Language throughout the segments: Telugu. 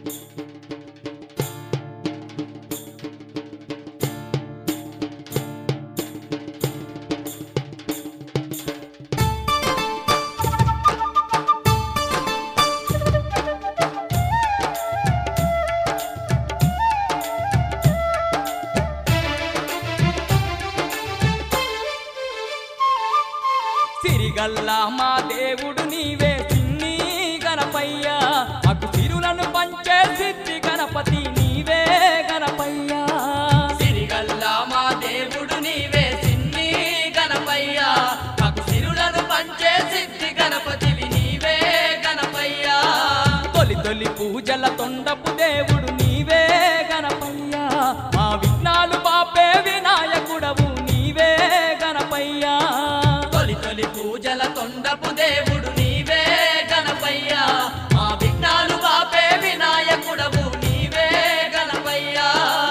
సిరిగల్లా మా దేవుడు నీవే చిన్ని గణపయ్యా మాకు సిరులను పంచే సిద్ధి గణపతి నీవే గణపయ్యా సిరిగల్లా మా దేవుడు నీవే సిన్ని గణపయ్యా మాకు సిరులను పంచే సిద్ధి గణపతివి నీవే గణపయ్యా తొలి తొలి పూజల తొండపు దేవుడు నీవే గణపయ్యా మా విఘ్నాలు పాపే వినాయకుడవు నీవే గణపయ్యా తొలి తొలి పూజల తొండపు దేవుడు నీవే గణపయ్యా మా విఘ్నాలు బాపే వినాయకుడవు నీవే గణపయ్యా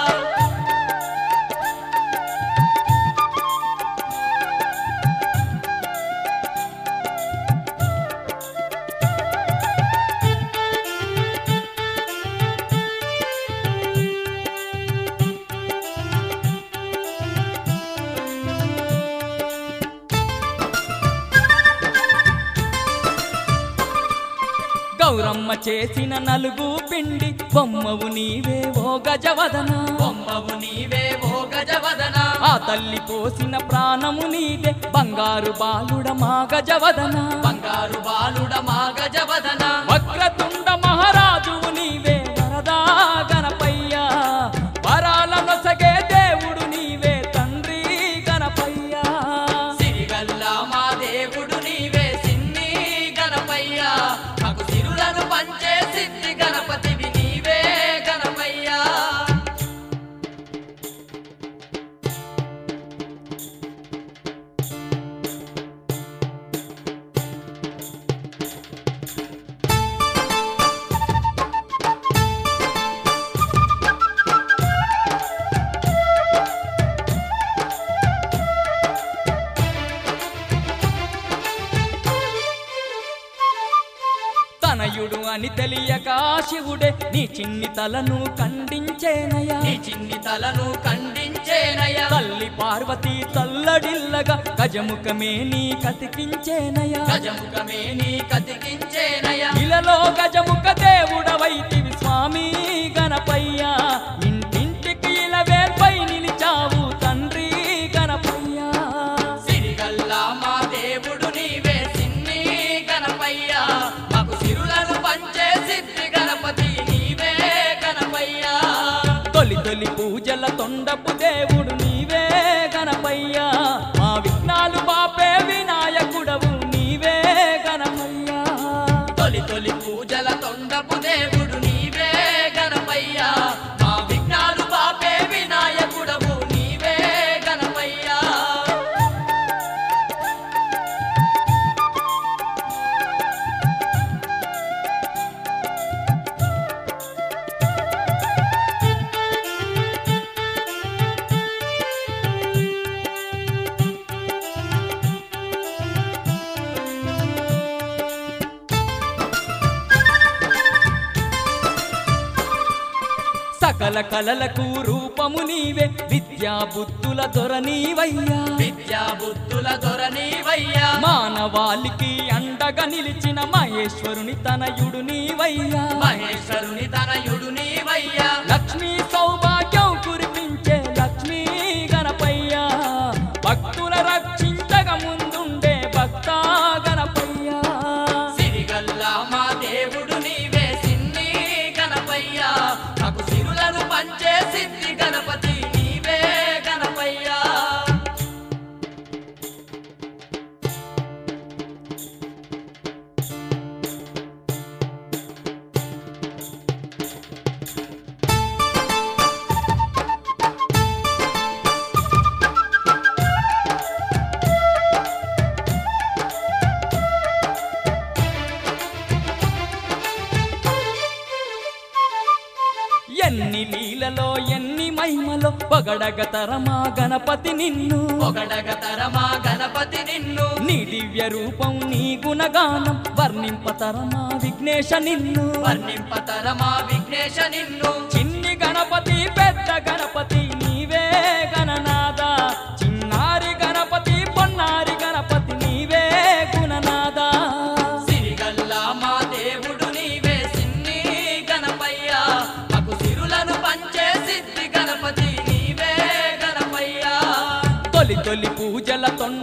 గౌరమ్మ చేసిన నలుగు పిండి బొమ్మవు నీవే ఓ గజవదన బొమ్మవు నీవే ఓ గజవదన ఆ తల్లి పోసిన ప్రాణము నీదే బంగారు బాలుడ మా గజవదన బంగారు బాలుడ మా గజవదన వక్రతుండ మహారాజువు నీవే వరదా గణపయ్యా వరాల నొసగే దేవుడు నీవే తండ్రి గణపయ్యా సిరిగల్లా మా దేవుడు నీవే సిన్ని గణపయ్యా మాకు సిరులను పంచే సిద్ధి గణపతివి నీవే గణపయ్యా తనయుడు అని తెలియక శివుడే నీ చిన్ని తలను ఖండించేనయా నీ చిన్ని తలను ఖండించేనయ్యా తల్లి పార్వతి తల్లడిల్లగా గజముఖమే నీ కతికించేనయా గజముఖమే నీ కతికించేనయ్యా ఇలలో గజముఖ దేవుడవైతివి స్వామి గణపయ్యా ఇంటింటికి ఇలవేల్పై నిలిచావు తండ్రి గణపయ్యా సిరిగల్లా మా దేవుడు నీవే సిన్ని గణపయ్యా మాకు సిరులను పంచే సిద్ధి గణపతి నీవే గణపయ్యా తొలి తొలి పూజల తొండపు దేవుడు నీవే గణపయ్యా మా విఘ్నాలు బాపే వినాయకుడవు నీవే గణపయ్యా తొలి తొలి పూజల తొండపు దేవుడు నీవే గణపయ్యా మా విఘ్నాలు బాపే వినాయకుడవు నీవే గణపయ్యా సకల కలలకు రూపము నీవే విద్యా బుద్ధుల దొర నీవయ్యా విద్యా బుద్ధుల దొర నీవయ్యా మానవాళికి అండగా నిలిచిన మహేశ్వరుని తనయుడు నీవయ్యా మహేశ్వరుని తనయుడు నీవయ్యా లక్ష్మీ సౌభాగ్యం కురిపించే లక్ష్మీ గణపయ్యా భక్తుల రక్షించగా ముందుండే భక్త గణపయ్యా సిరిగల్లా మా దేవుడు నీవే సిన్ని గణపయ్యా మాకు సిరులను పంచే సిద్ధి గణపతి నీవే గణపయ్యా ఎన్ని లీలలో ఎన్ని మహిమలో పొగడగ తరమా గణపతి నిన్ను పొగడగ తరమా గణపతి నిన్ను నీ దివ్య రూపం నీ గుణగానం వర్ణింప తరమా విఘ్నేశ నిన్ను వర్ణింప తరమా విఘ్నేశ పూజల తొండ